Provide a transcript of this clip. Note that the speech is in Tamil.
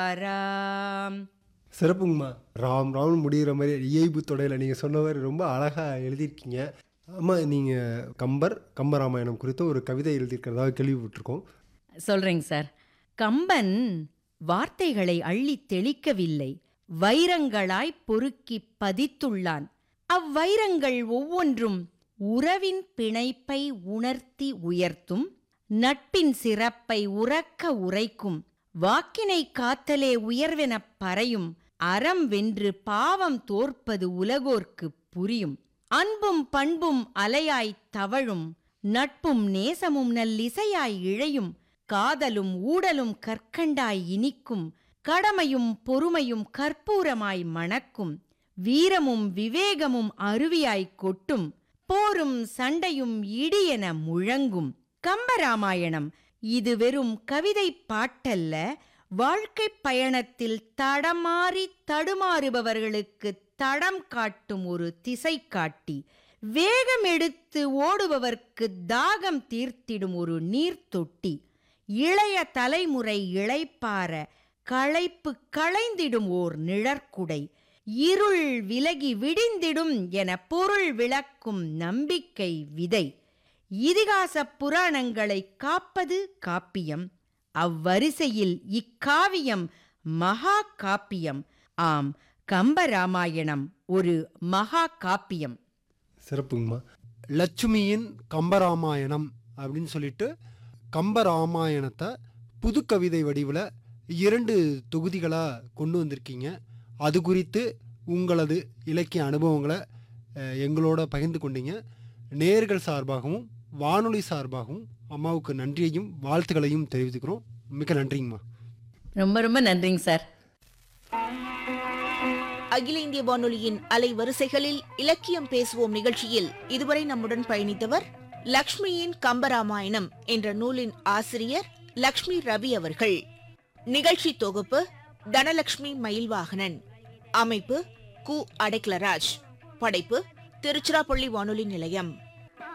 ராம் சிறப்புங்கம்மா ராம் ராம் முடிகிற மாதிரி இயைபு தொடையில் நீங்கள் சொன்ன மாதிரி ரொம்ப அழகாக எழுதியிருக்கீங்க அம்மா நீங்கள் கம்பர் கம்பராமாயணம் குறித்து ஒரு கவிதை எழுதியிருக்கிறதாக கேள்விப்பட்டிருக்கோம் சொல்றேங்க சார் கம்பன் வார்த்தைகளை அள்ளித் தெளிக்கவில்லை வைரங்களாய் பொறுக்கி பதித்துள்ளான் அவ்வைரங்கள் ஒவ்வொன்றும் உறவின் பிணைப்பை உணர்த்தி உயர்த்தும் நட்பின் சிறப்பை உறக்க உரைக்கும் வாக்கினை காத்தலே உயர்வெனப் பறையும் அறம் வென்று பாவம் தோற்பது உலகோர்க்குப் புரியும் அன்பும் பண்பும் அலையாய் தவழும் நட்பும் நேசமும் நல்லிசையாய் இழையும் காதலும் ஊடலும் கற்கண்டாய் இனிக்கும் கடமையும் பொறுமையும் கற்பூரமாய் மணக்கும் வீரமும் விவேகமும் அருவியாய் கொட்டும் போரும் சண்டையும் இடியென முழங்கும் கம்பராமாயணம் இது வெறும் கவிதை பாட்டல்ல வாழ்க்கைப் பயணத்தில் தடமாறி தடுமாறுபவர்களுக்கு தடம் காட்டும் ஒரு திசை காட்டி வேகம் எடுத்து ஓடுபவர்க்கு தாகம் தீர்த்திடும் ஒரு நீர் தொட்டி இளைய தலைமுறை இளைப்பார களைப்பு களைந்திடும் ஓர் நிழற்குடை இருள் விலகி விடிந்திடும் என பொருள் விளக்கும் நம்பிக்கை விதை இதிகாச புராணங்களை காப்பது காப்பியம் அவ்வரிசையில் இக்காவியம் மகா காப்பியம் ஆம் கம்பராமாயணம் ஒரு மகா காப்பியம் சிறப்புங்கம்மா லட்சுமியின் கம்பராமாயணம் அப்படின்னு சொல்லிட்டு கம்பராமாயணத்தை புது கவிதை வடிவில் இரண்டு தொகுதிகளாக கொண்டு வந்திருக்கீங்க அது குறித்து உங்களது இலக்கிய அனுபவங்களை அஹ், எங்களோட பகிர்ந்து கொண்டீங்க நேர்கள் சார்பாகவும் வானொலி சார்பாகவும் அம்மாவுக்கு நன்றியையும் வாழ்த்துக்களையும் தெரிவித்துக்கிறோம் மிக்க நன்றிங்கம்மா ரொம்ப ரொம்ப நன்றிங்க சார் அகில இந்திய வானொலியின் அலை வரிசைகளில் இலக்கியம் பேசுவோம் நிகழ்ச்சியில் இதுவரை நம்முடன் பயணித்தவர் லக்ஷ்மியின் கம்பராமாயணம் என்ற நூலின் ஆசிரியர் லக்ஷ்மி ரவி அவர்கள் நிகழ்ச்சி தொகுப்பு தனலட்சுமி மயில்வாகனன் அமைப்பு கு அடைக்கலராஜ் படைப்பு திருச்சிராப்பள்ளி வானொலி நிலையம்